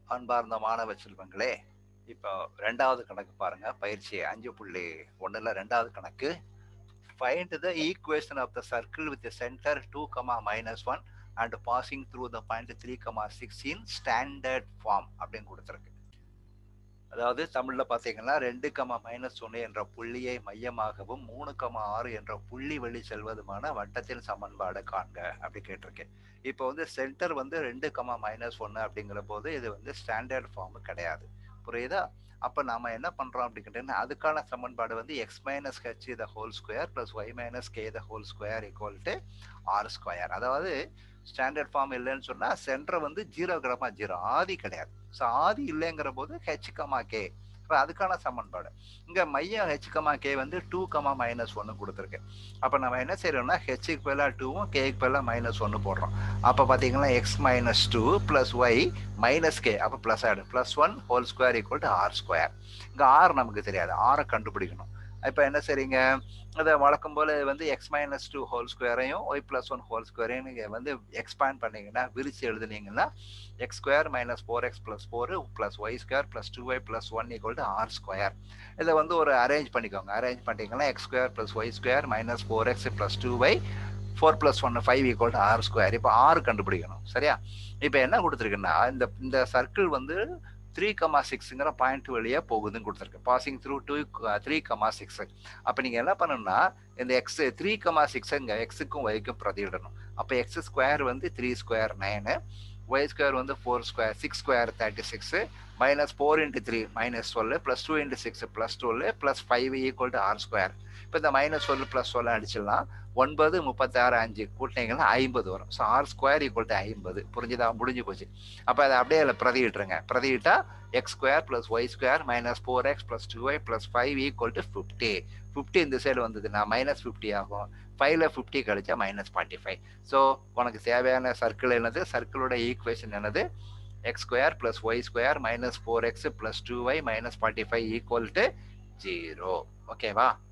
அன்பார்ந்த மாணவ செல்வங்களே இப்போ ரெண்டாவது கணக்கு பாருங்க பயிற்சி அஞ்சு புள்ளி ஒன்றில் ரெண்டாவது கணக்கு find the equation of the circle with centre two comma minus one and passing through the point three comma six in standard form அப்படின்னு கொடுத்துருக்கு அதாவது தமிழ்ல பாத்தீங்கன்னா ரெண்டு கமா மைனஸ் ஒன்று என்ற புள்ளியை மையமாகவும் மூணு கமா ஆறு என்ற புள்ளி வழி செல்வதுமான வட்டத்தின் சமன்பாடு காண்க அப்படி கேட்டிருக்கேன் இப்போ வந்து சென்டர் வந்து ரெண்டு கமா மைனஸ் ஒன்று அப்படிங்கிற போது இது வந்து ஸ்டாண்டர்ட் ஃபார்ம் கிடையாது புரியுதா அப்போ நாம என்ன பண்றோம் அப்படி கேட்டீங்கன்னா அதுக்கான சமன்பாடு வந்து x minus h the whole square plus y minus k the whole square equal to r square அதாவது ஸ்டாண்டர்ட் ஃபார்ம் இல்லைன்னு சொன்னா சென்டர் வந்து ஜீரோ கிராமா ஜீரோ ஆதி கிடையாது ஸோ ஆதி இல்லைங்கிற போது ஹெச் கமா கே இப்போ அதுக்கான சமன்பாடு இங்க மையம் ஹெச் கமா கே வந்து டூ கமா மைனஸ் ஒன்று கொடுத்துருக்கு அப்போ நம்ம என்ன செய்யறோம்னா ஹெச்சுக்கு பதிலாக டூவும் கேக்கு பதிலாக மைனஸ் ஒன்று போடுறோம் அப்போ பார்த்தீங்கன்னா x minus two plus y minus k அப்போ ப்ளஸ் ஆகிடும் plus one whole square equal to r square இங்கே ஆர் நமக்கு தெரியாது ஆரை கண்டுபிடிக்கணும் இப்போ என்ன செய்றீங்க அதை வழக்கம் போல் வந்து எக்ஸ் மைனஸ் டூ ஹோல் ஸ்கொயரையும் ஒய் ப்ளஸ் ஒன் ஹோல் ஸ்கொயரையும் நீங்கள் வந்து எக்ஸ்பேண்ட் பண்ணீங்கன்னா விரிச்சு எழுதுனீங்கன்னா x square minus four x plus four plus y square plus two y plus one equal to r square இதை வந்து ஒரு அரேஞ்ச் பண்ணிக்கோங்க அரேஞ்ச் பண்ணிட்டீங்கன்னா x square plus y square minus four x plus two y four plus one five equal to r square இப்போ ஆறு கண்டுபிடிக்கணும் சரியா இப்போ என்ன கொடுத்துருக்குன்னா இந்த இந்த சர்க்கிள் வந்து த்ரீ கமா சிக்ஸுங்கிற பாயிண்ட் வழியாக போகுதுன்னு கொடுத்துருக்கு passing through two three comma six அப்போ நீங்கள் என்ன பண்ணணும்னா இந்த எக்ஸ் த்ரீ கமா சிக்ஸ் இங்கே எக்ஸுக்கும் ஒய்க்கும் பிரதியிடணும் அப்போ எக்ஸ் ஸ்கொயர் வந்து three square nine y square வந்து four square six square thirty six minus four into three minus twelve plus two into six plus twelve plus five equal to r square இப்போ இந்த minus twelve plus twelve அடிச்சிடலாம் ஒன்பது முப்பத்தாறு அஞ்சு கூட்டினீங்கன்னா ஐம்பது வரும் so r square equal to ஐம்பது புரிஞ்சுதா முடிஞ்சு போச்சு அப்போ அதை அப்படியே அதில் பிரதியிட்டுருங்க பிரதியிட்டா x square plus y square minus four x plus two y plus five equal to fifty fifty இந்த சைடு வந்ததுன்னா மைனஸ் ஃபிஃப்டி ஆகும் ஃபைவ்ல ஃபிஃப்டி கழிச்சா மைனஸ் ஃபார்ட்டி ஃபைவ் ஸோ உனக்கு தேவையான சர்க்கிள் என்னது சர்க்கிளோட ஈக்குவேஷன் என்னது x square plus y square minus four x plus two y minus forty five equal to zero ஓகேவா